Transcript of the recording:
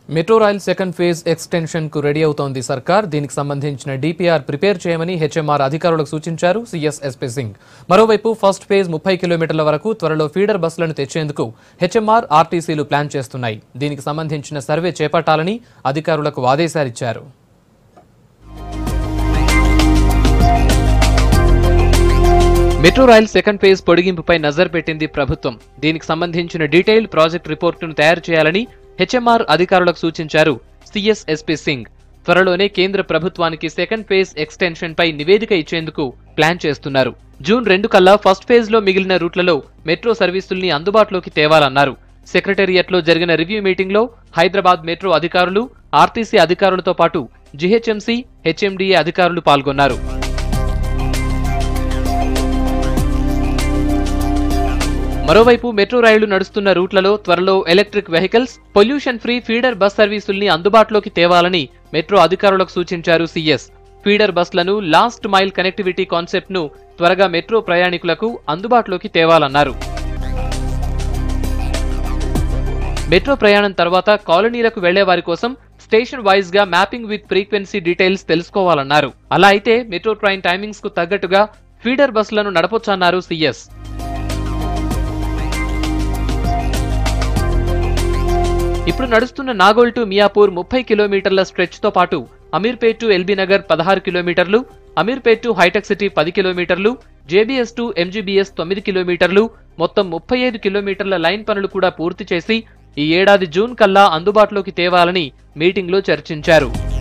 metro rail second phase extension కు ready అవుతోంది సర్కార్ దీనికి సంబంధించిన డిపిఆర్ ప్రిపేర్ చేయమని హెచ్ఎంఆర్ అధికారులకు సూచించారు సీఎస్ ఎస్పీ సింగ్ మరోవైపు ఫస్ట్ ఫేజ్ ముప్పై కిలోమీటర్ల వరకు త్వరలో ఫీడర్ బస్సులను తెచ్చేందుకు హెచ్ఎంఆర్ ఆర్టీసీలు ప్లాన్ చేస్తున్నాయి దీనికి సంబంధించిన సర్వే చేపట్టాలని అధికారులకు ఆదేశాలిచ్చారు మెట్రో రైల్ సెకండ్ ఫేజ్ పొడిగింపుపై నజర్ పెట్టింది ప్రభుత్వం దీనికి సంబంధించిన డీటెయిల్ ప్రాజెక్ట్ రిపోర్టును తయారు చేయాలని హెచ్ఎంఆర్ అధికారులకు సూచించారు సిఎస్ ఎస్పీ సింగ్ త్వరలోనే కేంద్ర ప్రభుత్వానికి సెకండ్ ఫేజ్ ఎక్స్టెన్షన్ పై నివేదిక ఇచ్చేందుకు ప్లాన్ చేస్తున్నారు జూన్ రెండు కల్లా ఫస్ట్ ఫేజ్ లో మిగిలిన రూట్లలో మెట్రో సర్వీసుల్ని అందుబాటులోకి తేవాలన్నారు సెక్రటేరియట్ లో జరిగిన రివ్యూ మీటింగ్ లో హైదరాబాద్ మెట్రో అధికారులు ఆర్టీసీ అధికారులతో పాటు జిహెచ్ఎంసీ హెచ్ఎండిఏ అధికారులు పాల్గొన్నారు మరోవైపు మెట్రో రైళ్లు నడుస్తున్న రూట్లలో త్వరలో electric vehicles pollution free feeder bus సర్వీసుల్ని అందుబాటులోకి తేవాలని మెట్రో అధికారులకు సూచించారు సీఎస్ ఫీడర్ బస్లను లాస్ట్ మైల్ కనెక్టివిటీ కాన్సెప్ట్ ను త్వరగా మెట్రో ప్రయాణికులకు అందుబాటులోకి తేవాలన్నారు మెట్రో ప్రయాణం తర్వాత కాలనీలకు వెళ్లే వారి కోసం స్టేషన్ వైజ్ గా మ్యాపింగ్ విత్ ఫ్రీక్వెన్సీ డీటెయిల్స్ తెలుసుకోవాలన్నారు అలా అయితే మెట్రో ట్రైన్ టైమింగ్స్ కు తగ్గట్టుగా ఫీడర్ బస్సులను నడపొచ్చన్నారు సీఎస్ ఇప్పుడు నడుస్తున్న నాగోల్ టు మియాపూర్ ముప్పై కిలోమీటర్ల స్ట్రెచ్ తో పాటు అమీర్పేట్ టు ఎల్బీ నగర్ పదహారు కిలోమీటర్లు అమీర్పేట్ టు హైటెక్ సిటీ పది కిలోమీటర్లు జేబీఎస్ టు ఎంజీబీఎస్ తొమ్మిది కిలోమీటర్లు మొత్తం ముప్పై ఐదు కిలోమీటర్ల లైన్ పనులు కూడా పూర్తి చేసి ఈ ఏడాది జూన్ కల్లా అందుబాటులోకి తేవాలని మీటింగ్లో చర్చించారు